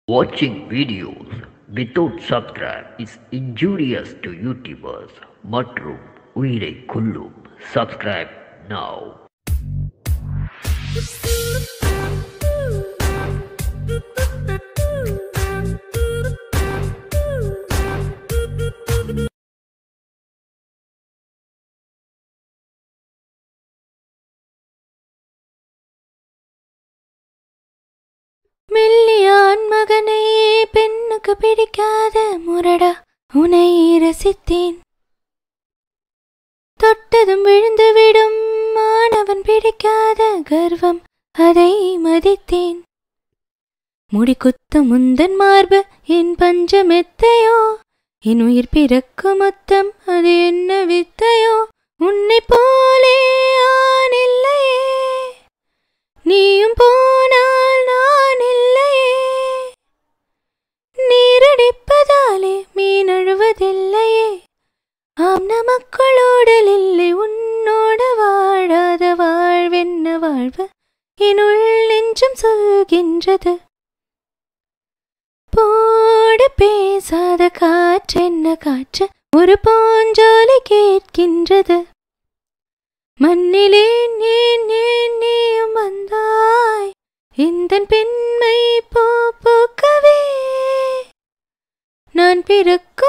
Watching videos without subscribe is injurious to YouTubers மற்றும் உயிரை கொல்லும் subscribe now மெல்லியான் மகனை பெண்ணுக்கு பிடிக்காத முரடா உனை ரசித்தேன் தொட்டதும் விழுந்துவிடும் மாணவன் பிடிக்காத கர்வம் அதை மதித்தேன் முடி குத்தும் முந்தன் மார்பு என் பஞ்சமெத்தையோ என் உயிர் பிறக்கும் மொத்தம் அது என்ன வித்தையோ உன்னை போலே ஆண் இல்லையே நீயும் போனால் நான் இல்லையே நீரடிப்பதாலே மீன் அழுவதில்லையே ஆம் நமக்குள்ளோடல் இல்லை உன்னோட வாழாத வாழ்வென்ன வாழ்வு என்னுள் நெஞ்சம் சொல்கின்றது போடு பேசாத காற்றென்ன காற்று ஒரு பூஞ்சோலை கேட்கின்றது மண்ணிலே ஏன் ஏன் நீயும் வந்தாய் இந்த பெண்மை பூ பூக்கவே நான் பிறக்கும்